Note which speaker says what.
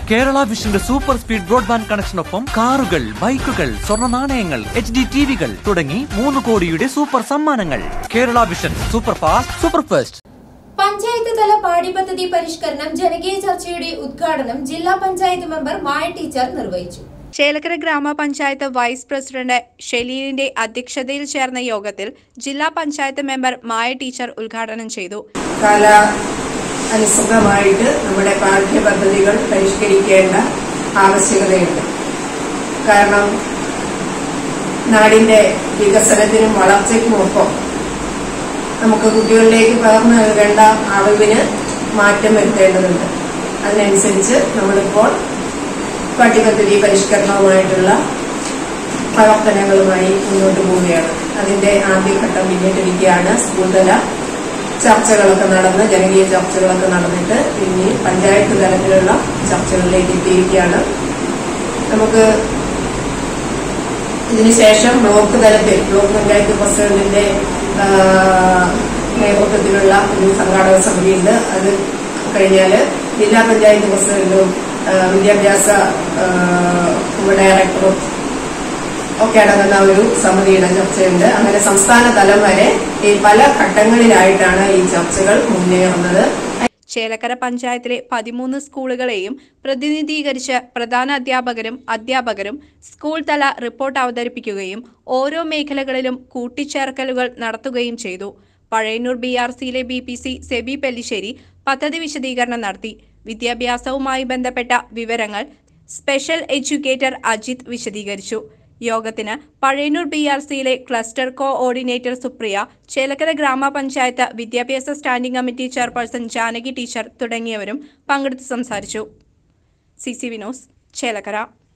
Speaker 1: കേരള വിഷന്റെ super speed broadband കണക്ഷനൊപ്പം കാറുകൾ ബൈക്കുകൾ സ്വർണ്ണ നാണയങ്ങൾ എച്ച് ഡി ടിവികൾ തുടങ്ങി മൂന്ന് കോടിയുടെ സൂപ്പർ സമ്മാനങ്ങൾ Kerala Vision super fast super fast
Speaker 2: panchayat തല പാഠ്യപദ്ധതി പരിഷ്കരണം ജനകീയ ചർച്ചയുടെ ഉദ്ഘാടനം ജില്ലാ പഞ്ചായത്ത് മെമ്പർ മായ ടീച്ചർ നിർവഹിച്ചു
Speaker 3: ചേലക്കര ഗ്രാമപഞ്ചായത്ത് വൈസ് പ്രസിഡന്റ് ഷെലീലിന്റെ അധ്യക്ഷതയിൽ ചേർന്ന യോഗത്തിൽ ജില്ലാ പഞ്ചായത്ത് മെമ്പർ മായ ടീച്ചർ ഉദ്ഘാടനം ചെയ്തു
Speaker 4: കാല അനുസൃതമായിട്ട് നമ്മുടെ പാഠ്യപദ്ധതികൾ പരിഷ്കരിക്കേണ്ട ആവശ്യകതയുണ്ട് കാരണം നാടിന്റെ വികസനത്തിനും വളർച്ചയ്ക്കുമൊപ്പം നമുക്ക് കുട്ടികളിലേക്ക് പകർന്നു നൽകേണ്ട അറിവിന് മാറ്റം വരുത്തേണ്ടതുണ്ട് അതിനനുസരിച്ച് നമ്മളിപ്പോൾ പാഠ്യപദ്ധതി പരിഷ്കരണവുമായിട്ടുള്ള പ്രവർത്തനങ്ങളുമായി മുന്നോട്ട് പോവുകയാണ് അതിന്റെ ആദ്യഘട്ടം പിന്നിട്ടിരിക്കുകയാണ് സ്കൂൾ തല ചർച്ചകളൊക്കെ നടന്ന് ജനകീയ ചർച്ചകളൊക്കെ നടന്നിട്ട് ഇനി പഞ്ചായത്ത് തലത്തിലുള്ള ചർച്ചകളിലേക്ക് എത്തിയിരിക്കുകയാണ് നമുക്ക് ഇതിനുശേഷം ബ്ലോക്ക് തലത്തിൽ ബ്ലോക്ക് പഞ്ചായത്ത് പ്രസിഡന്റിന്റെ ആ, നേതൃത്വത്തിലുള്ള ഒരു സംഘാടക സമിതിയുണ്ട് അത് കഴിഞ്ഞാൽ ജില്ലാ പഞ്ചായത്ത് പ്രസിഡന്റും ആ, വിദ്യാഭ്യാസ ആ, ഡയറക്ടറും ഒക്കെ അടങ്ങുന്ന ഒരു സമിതിയുടെ ചർച്ചയുണ്ട് അങ്ങനെ സംസ്ഥാന തലം വരെ ഈ പല ഘട്ടങ്ങളിലായിട്ടാണ് ഈ ചർച്ചകൾ മുന്നേറുന്നത്
Speaker 3: ചേലക്കര പഞ്ചായത്തിലെ പതിമൂന്ന് സ്കൂളുകളെയും പ്രതിനിധീകരിച്ച് പ്രധാന അധ്യാപകരും അധ്യാപകരും സ്കൂൾ തല റിപ്പോർട്ട് അവതരിപ്പിക്കുകയും ഓരോ മേഖലകളിലും കൂട്ടിച്ചേർക്കലുകൾ നടത്തുകയും ചെയ്തു പഴയന്നൂർ ബി ആർ സിയിലെ B P C Seby Pellissery പദ്ധതി വിശദീകരണം നടത്തി വിദ്യാഭ്യാസവുമായി ബന്ധപ്പെട്ട വിവരങ്ങൾ സ്പെഷ്യൽ എഡ്യൂക്കേറ്റർ അജിത് വിശദീകരിച്ചു യോഗത്തിന് പഴയന്നൂർ ബി ആർ സിയിലെ ക്ലസ്റ്റർ കോഓർഡിനേറ്റർ സുപ്രിയ ചേലക്കര ഗ്രാമപഞ്ചായത്ത് വിദ്യാഭ്യാസ standing committee chairperson Janaki teacher തുടങ്ങിയവരും പങ്കെടുത്ത് സംസാരിച്ചു സി സി വിനോസ് ചേലക്കര